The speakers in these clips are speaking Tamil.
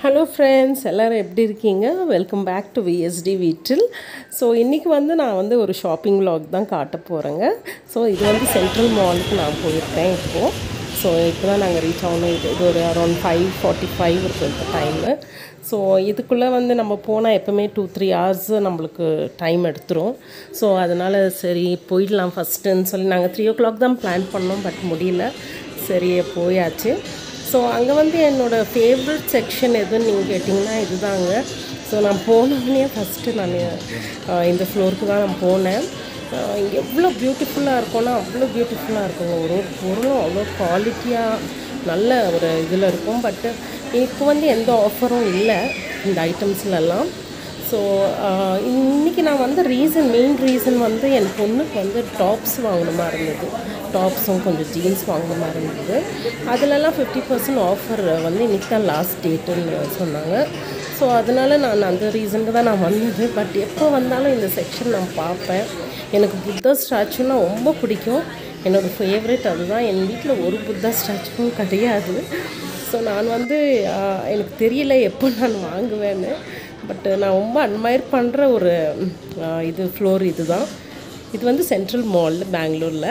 ஹலோ ஃப்ரெண்ட்ஸ் எல்லோரும் எப்படி இருக்கீங்க வெல்கம் பேக் டு விஎஸ்டி வீட்டில் ஸோ இன்றைக்கி வந்து நான் வந்து ஒரு ஷாப்பிங் vlog தான் காட்ட போகிறேங்க ஸோ இது வந்து சென்ட்ரல் மாலுக்கு நான் போயிருக்கேன் இப்போது ஸோ இப்போ தான் நாங்கள் ரீச் ஆகணும் இது இது ஒரு அரௌண்ட் ஃபைவ் ஃபார்ட்டி ஃபைவ் இருக்கும் இப்போ டைமு ஸோ இதுக்குள்ளே வந்து நம்ம போனால் எப்போவுமே டூ த்ரீ ஹவர்ஸ் நம்மளுக்கு டைம் எடுத்துரும் ஸோ அதனால் சரி போயிடலாம் ஃபஸ்ட்டுன்னு சொல்லி நாங்கள் த்ரீ ஓ கிளாக் தான் பிளான் பண்ணோம் பட் முடியல சரி போயாச்சு ஸோ அங்கே வந்து என்னோடய ஃபேவரட் செக்ஷன் எதுன்னு நீங்கள் கேட்டிங்கன்னா இதுதாங்க ஸோ நான் போனோடனே ஃபஸ்ட்டு நான் அஹ், இந்த ஃப்ளோருக்கு தான் நான் போனேன் அஹ், இங்கே எவ்வளோ பியூட்டிஃபுல்லாக இருக்கும்னா அவ்வளோ பியூட்டிஃபுல்லாக இருக்குங்க ஒரு ஒரு பொருளும் அவ்வளோ குவாலிட்டியாக நல்ல ஒரு இதில் இருக்கும் பட்டு இப்போ வந்து எந்த ஆஃபரும் இல்லை இந்த ஐட்டம்ஸ்லலாம் ஸோ இன்றைக்கி நான் வந்து ரீசன் மெயின் ரீசன் வந்து என் பொண்ணுக்கு வந்து டாப்ஸ் வாங்கணுமா இருந்தது டாப்ஸும் கொஞ்சம் ஜீன்ஸ் வாங்கணுமா இருந்தது அதிலலாம் ஃபிஃப்டி பர்சன்ட் ஆஃபர் வந்து இன்றைக்கி தான் லாஸ்ட் டேட்டுன்னு சொன்னாங்க ஸோ அதனால் நான் அந்த ரீசனுக்கு தான் நான் வந்தது பட் எப்போ வந்தாலும் இந்த செக்ஷன் நான் பார்ப்பேன் எனக்கு புத்தா ஸ்டாச்சுன்னா ரொம்ப பிடிக்கும் என்னோடய ஃபேவரட் அதுதான் என் வீட்டில் ஒரு புத்தா ஸ்டாச்சுவும் கிடையாது ஸோ நான் வந்து ஆஹ், எனக்கு தெரியல எப்போ நான் வாங்குவேன்னு பட் நான் ரொம்ப அட்மையர் பண்ணுற ஒரு ஆஹ், இது ஃப்ளோர் இது தான் இது வந்து சென்ட்ரல் மாலில் பெங்களூரில்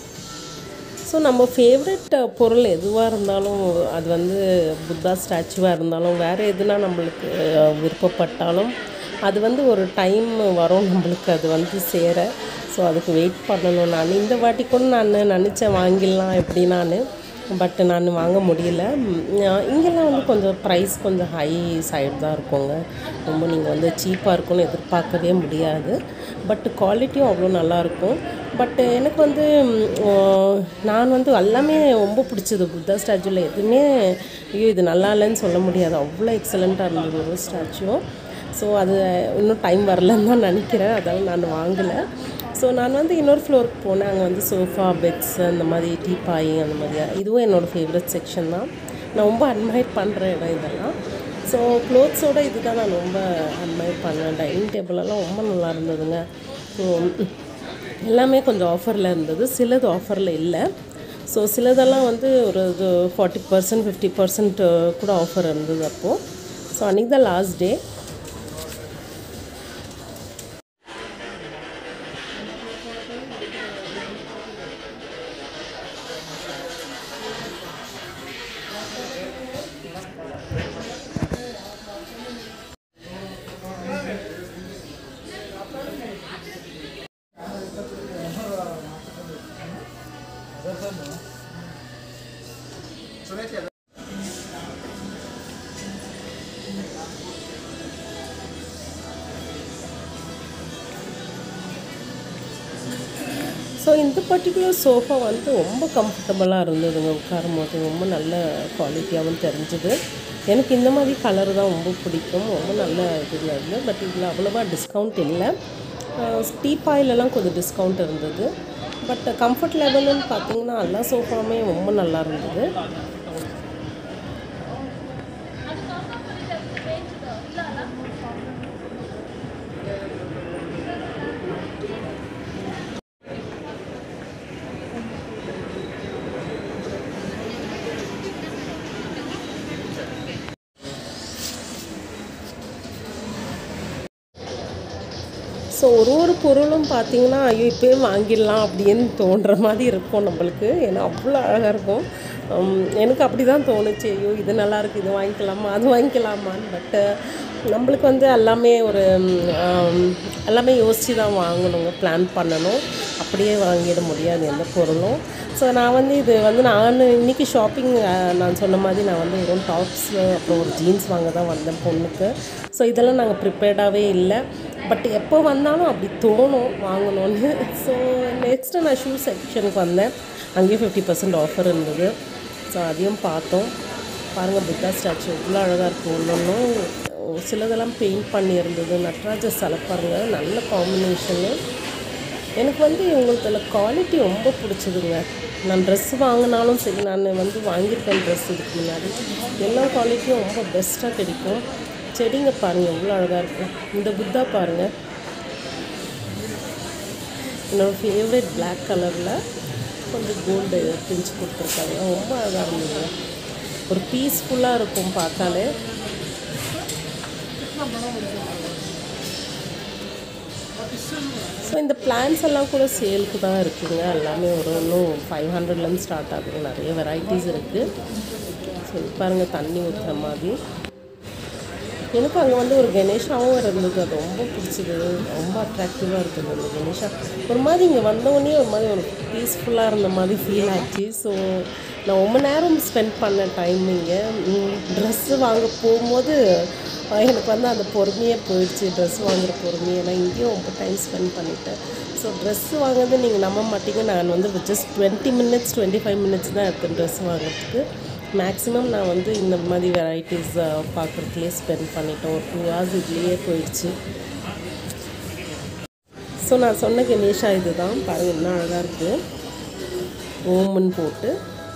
ஸோ நம்ம ஃபேவரட் பொருள் எதுவாக இருந்தாலும் அது வந்து புத்தா ஸ்டாச்சுவாக இருந்தாலும் வேறு எதுனா நம்மளுக்கு அஹ், விருப்பப்பட்டாலும் அது வந்து ஒரு டைம் வரும் நம்மளுக்கு அது வந்து சேர ஸோ அதுக்கு வெயிட் பண்ணணும் நான் இந்த வாட்டி கூட நான் நினச்சேன் வாங்கிடலாம் எப்படி நான் பட் நான் வாங்க முடியல ம், அஹ், இங்கெல்லாம் வந்து கொஞ்சம் ப்ரைஸ் கொஞ்சம் ஹை சைடு தான் இருக்குங்க ரொம்ப நீங்கள் வந்து சீப்பாக இருக்கும்னு எதிர்பார்க்கவே முடியாது பட் குவாலிட்டியும் அவ்வளோ நல்லாயிருக்கும் பட் எனக்கு வந்து ம், ஆஹ், நான் வந்து எல்லாமே ரொம்ப பிடிச்சது புத்தா ஸ்டாச்சுவில் எதுவுமே ஐயோ இது நல்லா இல்லைன்னு சொல்ல முடியாது அவ்வளோ எக்ஸலண்ட்டாக இருந்தது ஒரு ஸ்டாச்சுவும் ஸோ அது இன்னும் டைம் வரலன்னு தான் நினைக்கிறேன் அதால் நான் வாங்கலை ஸோ நான் வந்து இன்னொரு ஃப்ளோருக்கு போனேன் அங்கே வந்து சோஃபா பெட்ஸ் அந்த மாதிரி டீப்பாய் அந்த மாதிரி இதுவும் என்னோடய ஃபேவரட் செக்ஷன் தான் நான் ரொம்ப அட்மையர் பண்ணுற இடம் இதெல்லாம் ஸோ க்ளோத்ஸோட இதுதான் நான் ரொம்ப அட்மையர் பண்ணேன் டைனிங் டேபிளெல்லாம் ரொம்ப நல்லா இருந்ததுங்க ஸோ எல்லாமே கொஞ்சம் ஆஃபரில் இருந்தது சிலது ஆஃபரில் இல்லை ஸோ சிலதெல்லாம் வந்து ஒரு இது ஃபார்ட்டி பர்சன்ட் ஃபிஃப்டி பர்சன்ட் கூட ஆஃபர் இருந்தது அப்போது ஸோ அன்றைக்கி தான் லாஸ்ட் டே ஸோ இந்த பர்டிகுலர் சோஃபா வந்து ரொம்ப கம்ஃபர்டபுளாக இருந்ததுங்க உட்காரும் போது ரொம்ப நல்ல குவாலிட்டியாகவும் தெரிஞ்சுது எனக்கு இந்த மாதிரி கலர் தான் ரொம்ப பிடிக்கும் ரொம்ப நல்ல இதில் இருந்து பட் இதில் அவ்வளோவா டிஸ்கவுண்ட் இல்லை டீப்பாயிலெலாம் கொஞ்சம் டிஸ்கவுண்ட் இருந்தது பட் கம்ஃபர்ட் லெவலுன்னு பார்த்தீங்கன்னா எல்லா சோஃபாவுமே ரொம்ப நல்லா இருந்தது ஸோ ஒரு ஒரு பொருளும் பார்த்தீங்கன்னா ஐயோ இப்போயே வாங்கிடலாம் அப்படின்னு தோன்ற மாதிரி இருக்கும் நம்மளுக்கு ஏன்னா அவ்வளோ அழகாக இருக்கும் உம், எனக்கு அப்படி தான் தோணுச்சு ஐயோ இது நல்லா இருக்கு இது வாங்கிக்கலாமா அது வாங்கிக்கலாமான்னு பட்டு நம்மளுக்கு வந்து எல்லாமே ஒரு உம், எல்லாமே யோசித்து தான் வாங்கணுங்க பிளான் பண்ணணும் அப்படியே வாங்கிட முடியாது எந்த பொருளும் ஸோ நான் வந்து இது வந்து நான் இன்றைக்கி ஷாப்பிங் நான் சொன்ன மாதிரி நான் வந்து வெறும் டாப்ஸ் அப்புறம் ஒரு ஜீன்ஸ் வாங்க தான் வந்தேன் பொண்ணுக்கு ஸோ இதெல்லாம் நாங்கள் ப்ரிப்பேர்டாகவே இல்லை பட் எப்போ வந்தாலும் அப்படி தோணும் வாங்கணும்னு ஸோ நெக்ஸ்ட்டு நான் ஷூ செக்ஷனுக்கு வந்தேன் அங்கேயும் ஃபிஃப்டி பர்சன்ட் ஆஃபர் இருந்தது ஸோ அதையும் பார்த்தோம் பாருங்கள் புத்தா ஸ்டாச்சு எவ்வளோ அழகாக இருக்கும் ஒன்றொன்றும் சிலதெல்லாம் பெயிண்ட் பண்ணியிருந்தது நட்ராஜர் சிலை பாருங்கள் நல்ல காம்பினேஷனு எனக்கு வந்து இவங்களுக்கு குவாலிட்டி ரொம்ப பிடிச்சதுங்க நான் ட்ரெஸ் வாங்கினாலும் சரி நான் வந்து வாங்கியிருக்கேன் ட்ரெஸ் இதுக்கு முன்னாடி எல்லா குவாலிட்டியும் ரொம்ப பெஸ்ட்டாக கிடைக்கும் செடிங்க பாருங்கள் எவ்வளோ அழகாக இருக்கும் இந்த புத்தா பாருங்கள் என்னோடய ஃபேவரட் பிளாக் கலரில் கொஞ்சம் கோல்டு பிஞ்சு கொடுத்துருக்காங்க ரொம்ப அழகாக இருந்தது ஒரு பீஸ்ஃபுல்லாக இருக்கும் பார்த்தாலே ஸோ இந்த பிளான்ஸ் எல்லாம் கூட சேலுக்கு தான் இருக்குங்க எல்லாமே ஒரு இன்னும் ஃபைவ் ஹண்ட்ரட்லேருந்து ஸ்டார்ட் ஆகுது நிறைய வெரைட்டிஸ் இருக்குது ஸோ பாருங்கள் தண்ணி ஊற்றுற மாதிரி எனக்கு அங்கே வந்து ஒரு கணேஷாவும் இருந்தது அது ரொம்ப பிடிச்சது ரொம்ப அட்ராக்டிவாக இருக்குது அந்த கணேஷா ஒரு மாதிரி இங்கே வந்தோடனே ஒரு மாதிரி ஒரு பீஸ்ஃபுல்லாக இருந்த மாதிரி ஃபீல் ஆச்சு ஸோ நான் ரொம்ப நேரம் ஸ்பெண்ட் பண்ண டைம் இங்கே ட்ரெஸ்ஸு வாங்க போகும்போது அஹ், எனக்கு வந்து அந்த பொறுமையே போயிடுச்சு ட்ரெஸ் வாங்குற பொறுமையே நான் இங்கேயும் ரொம்ப டைம் ஸ்பெண்ட் பண்ணிட்டேன் ஸோ ட்ரெஸ்ஸு வாங்குறது நீங்கள் நம்ப மாட்டீங்க நான் வந்து just twenty minutes twenty five minutes தான் எடுத்தேன் ட்ரெஸ் வாங்குறதுக்கு மேக்ஸிமம் நான் வந்து இந்த மாதிரி வெரைட்டிஸ் பார்க்குறதுலேயே ஸ்பெண்ட் பண்ணிட்டேன் ஒரு டூ ஹவர்ஸ் இதுலேயே போயிடுச்சு ஸோ நான் சொன்ன கணேஷா இது தான் பாருங்கள் என்ன அழகாக இருக்குது ஓமன் போட்டு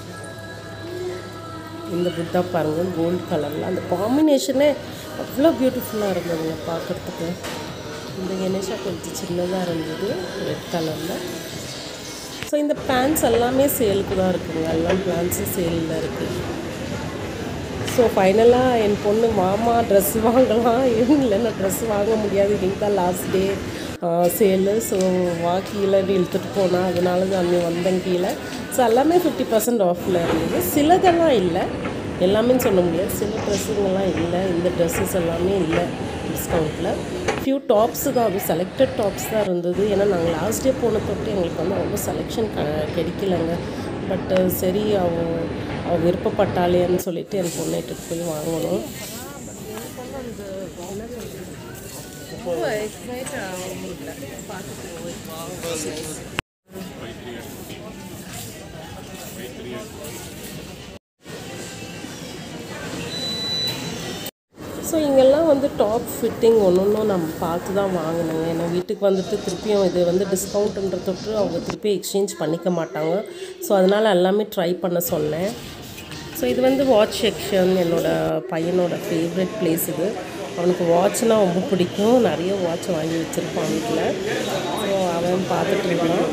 இந்த புத்தா பாருங்கள் கோல்டு கலரில் அந்த காம்பினேஷனே அவ்வளோ பியூட்டிஃபுல்லாக இருந்ததுங்க பார்க்குறதுக்கு இந்த கணேஷா கொஞ்சம் சின்னதாக இருந்தது ரெட் கலரில் ஸோ இந்த பிளான்ஸ் எல்லாமே சேலுக்கு தான் இருக்குங்க எல்லாம் பிளான்ஸும் சேலில் இருக்குது ஸோ ஃபைனலாக என் பொண்ணு மாமா ட்ரெஸ் வாங்கலாம் இல்லைன்னா ட்ரெஸ் வாங்க முடியாது இன்னைக்கு தான் லாஸ்ட் டே சேலு ஸோ வா கீழே இழுத்துட்டு போனால் அதனால தான் அங்கே வந்தேன் கீழே ஸோ எல்லாமே ஃபிஃப்டி பர்சன்ட் ஆஃபில் இருந்தது சிலதெல்லாம் இல்லை எல்லாமே சொல்ல முடியாது சில ட்ரெஸ்ஸுங்கெல்லாம் இல்லை இந்த ட்ரெஸ்ஸஸ் எல்லாமே இல்லை டிஸ்கவுண்ட்டில் ஃபியூ டாப்ஸு தான் அது செலக்டட் டாப்ஸ் தான் இருந்தது ஏன்னா நாங்கள் லாஸ்ட் டே போன தொட்டு எங்களுக்கு வந்து ரொம்ப செலெக்ஷன் க கிடைக்கலங்க பட்டு சரி அவ அவ விருப்பப்பட்டாளேன்னு சொல்லிட்டு என் பொண்ணை இட்டுட்டு போய் வாங்கணும் ஸோ இங்கெல்லாம் வந்து டாப் ஃபிட்டிங் ஒன்று ஒன்றும் நம்ம பார்த்து தான் வாங்கினோங்க ஏன்னா வீட்டுக்கு வந்துட்டு திருப்பியும் இது வந்து டிஸ்கவுண்ட்டுன்ற தொட்டு அவங்க திருப்பி எக்ஸ்சேஞ்ச் பண்ணிக்க மாட்டாங்க ஸோ அதனால் எல்லாமே ட்ரை பண்ண சொன்னேன் ஸோ இது வந்து வாட்ச் செக்ஷன் என்னோட பையனோட ஃபேவரட் பிளேஸ் இது அவனுக்கு வாட்ச்னால் ரொம்ப பிடிக்கும் நிறைய வாட்ச் வாங்கி வச்சுருப்பான் வீட்டில் ஸோ அவன் பார்த்துட்டு இருக்கான்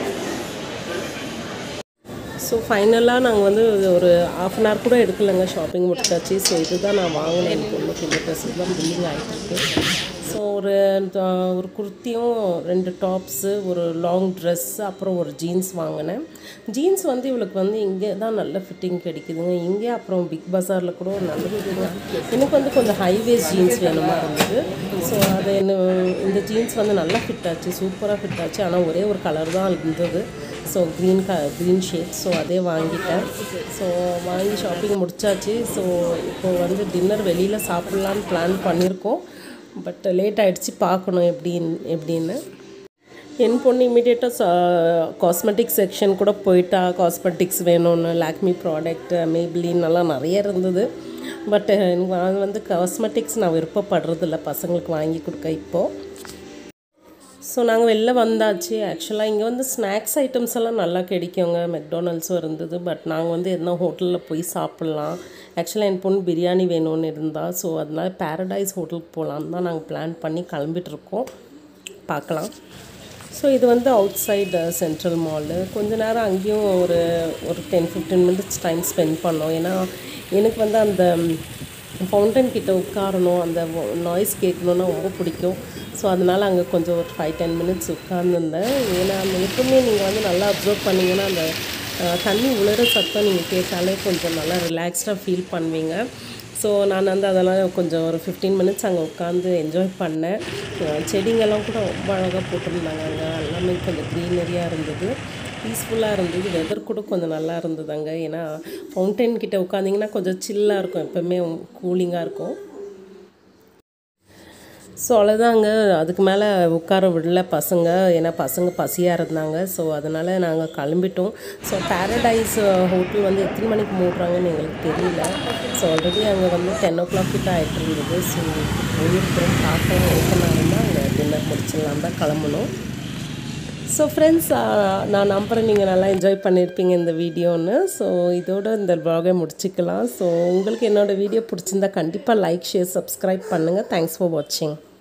ஸோ ஃபைனலாக நாங்கள் வந்து ஒரு ஆஃப் அன் ஹவர் கூட எடுக்கலைங்க ஷாப்பிங் முடிச்சாச்சு ஸோ இதுதான் நான் வாங்கினேன் என் பொண்ணுக்கு இந்த ட்ரெஸ்ஸஸ் தான் பில்லிங் ஆகிட்டு ஸோ ஒரு த- ஒரு குர்த்தியும் ரெண்டு டாப்ஸு ஒரு லாங் ட்ரெஸ் அப்புறம் ஒரு ஜீன்ஸ் வாங்கினேன் ஜீன்ஸ் வந்து இவளுக்கு வந்து இங்கே தான் நல்ல ஃபிட்டிங் கிடைக்குதுங்க இங்கே அப்புறம் பிக் பஸாரில் கூட ஒரு நல்ல ஃபிட்டிங்க எனக்கு வந்து கொஞ்சம் ஹைவேஸ் ஜீன்ஸ் வேணுமா இருந்தது ஸோ அது என்ன இந்த ஜீன்ஸ் வந்து நல்லா ஃபிட் ஆச்சு சூப்பராக ஃபிட் ஆச்சு ஆனால் ஒரே ஒரு கலர் தான் இருந்தது ஸோ க்ரீன் க க்ரீன் ஷேட் ஸோ அதே வாங்கிட்டேன் ஸோ வாங்கி ஷாப்பிங் முடிச்சாச்சு ஸோ இப்போ வந்து டின்னர் வெளியில் சாப்பிட்லான்னு பிளான் பண்ணியிருக்கோம் பட் லேட் ஆகிடுச்சு பார்க்கணும் எப்படின்னு எப்படின்னு என் பொண்ணு இமீடியட்டாக காஸ்மெட்டிக் செக்ஷன் கூட போயிட்டா காஸ்மெட்டிக்ஸ் வேணும்னு லாக்மி ப்ராடக்ட் மேபிளின் எல்லாம் நிறைய இருந்தது பட் எனக்கு அது வந்து காஸ்மெட்டிக்ஸ் நான் விருப்பப்படுறதில்ல பசங்களுக்கு வாங்கி கொடுக்க இப்போது ஸோ நாங்கள் வெளில வந்தாச்சு ஆக்சுவலாக இங்கே வந்து ஸ்நாக்ஸ் ஐட்டம்ஸ் எல்லாம் நல்லா கிடைக்குங்க மெக்டானல்ட்ஸும் இருந்தது பட் நாங்கள் வந்து எதனா ஹோட்டலில் போய் சாப்பிட்லாம் ஆக்சுவலாக என் பொண்ணு பிரியாணி வேணும்னு இருந்தா ஸோ அதனால பேரடைஸ் ஹோட்டலுக்கு போகலான்னு தான் நாங்கள் பிளான் பண்ணி கிளம்பிட்டு இருக்கோம் பார்க்கலாம் ஸோ இது வந்து அவுட் சைடு சென்ட்ரல் மாலு கொஞ்ச நேரம் அங்கேயும் ஒரு ஒரு ten fifteen minutes time spend பண்ணோம் ஏன்னா எனக்கு வந்து அந்த ஃபவுண்டன் கிட்ட உட்காரணும் அந்த நாய்ஸ் கேட்கணுன்னா ரொம்ப பிடிக்கும் ஸோ அதனால் அங்கே கொஞ்சம் ஒரு ஃபைவ் டென் மினிட்ஸ் உட்கார்ந்துருந்தேன் ஏன்னா அந்த எப்பவுமே நீங்கள் வந்து நல்லா அப்சர்வ் பண்ணிங்கன்னா அந்த அஹ், தண்ணி உலர சத்தம் நீங்கள் கேட்டாலே கொஞ்சம் நல்லா ரிலாக்ஸ்டாக ஃபீல் பண்ணுவீங்க ஸோ நான் வந்து அதெல்லாம் கொஞ்சம் ஒரு ஃபிஃப்டீன் மினிட்ஸ் அங்கே உட்காந்து என்ஜாய் பண்ணேன் அஹ் செடிங்கெல்லாம் கூட ரொம்ப அழகாக போட்டிருந்தாங்க அங்கே எல்லாமே கொஞ்சம் க்ரீனரியாக இருந்தது பீஸ்ஃபுல்லாக இருந்தது வெதர் கூட கொஞ்சம் நல்லா இருந்தது அங்கே ஏன்னா ஃபவுண்டைன் கிட்ட உட்காந்திங்கன்னா கொஞ்சம் சில்லாக இருக்கும் எப்போவுமே கூலிங்காக இருக்கும் ஸோ அவ்வளோதாங்க அதுக்கு மேலே உட்கார விடல பசங்க ஏன்னா பசங்க பசியாக இருந்தாங்க ஸோ அதனால் நாங்கள் கிளம்பிட்டோம் ஸோ பேரடைஸ் ஹோட்டல் வந்து எத்தனை மணிக்கு மூடுறாங்கன்னு எங்களுக்கு தெரியல ஸோ ஆல்ரெடி அங்கே வந்து டென் ஓ கிளாக் கிட்ட ஆகிட்டு இருந்தது ஸோ போயிருக்கிறோம் பார்க்கலாம் எத்தனை நேரம் தான் அங்கே டின்னர் முடிச்சிடலாம் தான் கிளம்பணும் ஸோ ஃப்ரெண்ட்ஸ் நான் நம்புகிறேன் நீங்கள் நல்லா என்ஜாய் பண்ணியிருப்பீங்க இந்த வீடியோன்னு ஸோ இதோட இந்த vlog-ஐ முடிச்சுக்கலாம் ஸோ உங்களுக்கு என்னோடய வீடியோ பிடிச்சிருந்தா கண்டிப்பாக லைக் ஷேர் சப்ஸ்கிரைப் பண்ணுங்கள் தேங்க்ஸ் ஃபார் வாட்சிங்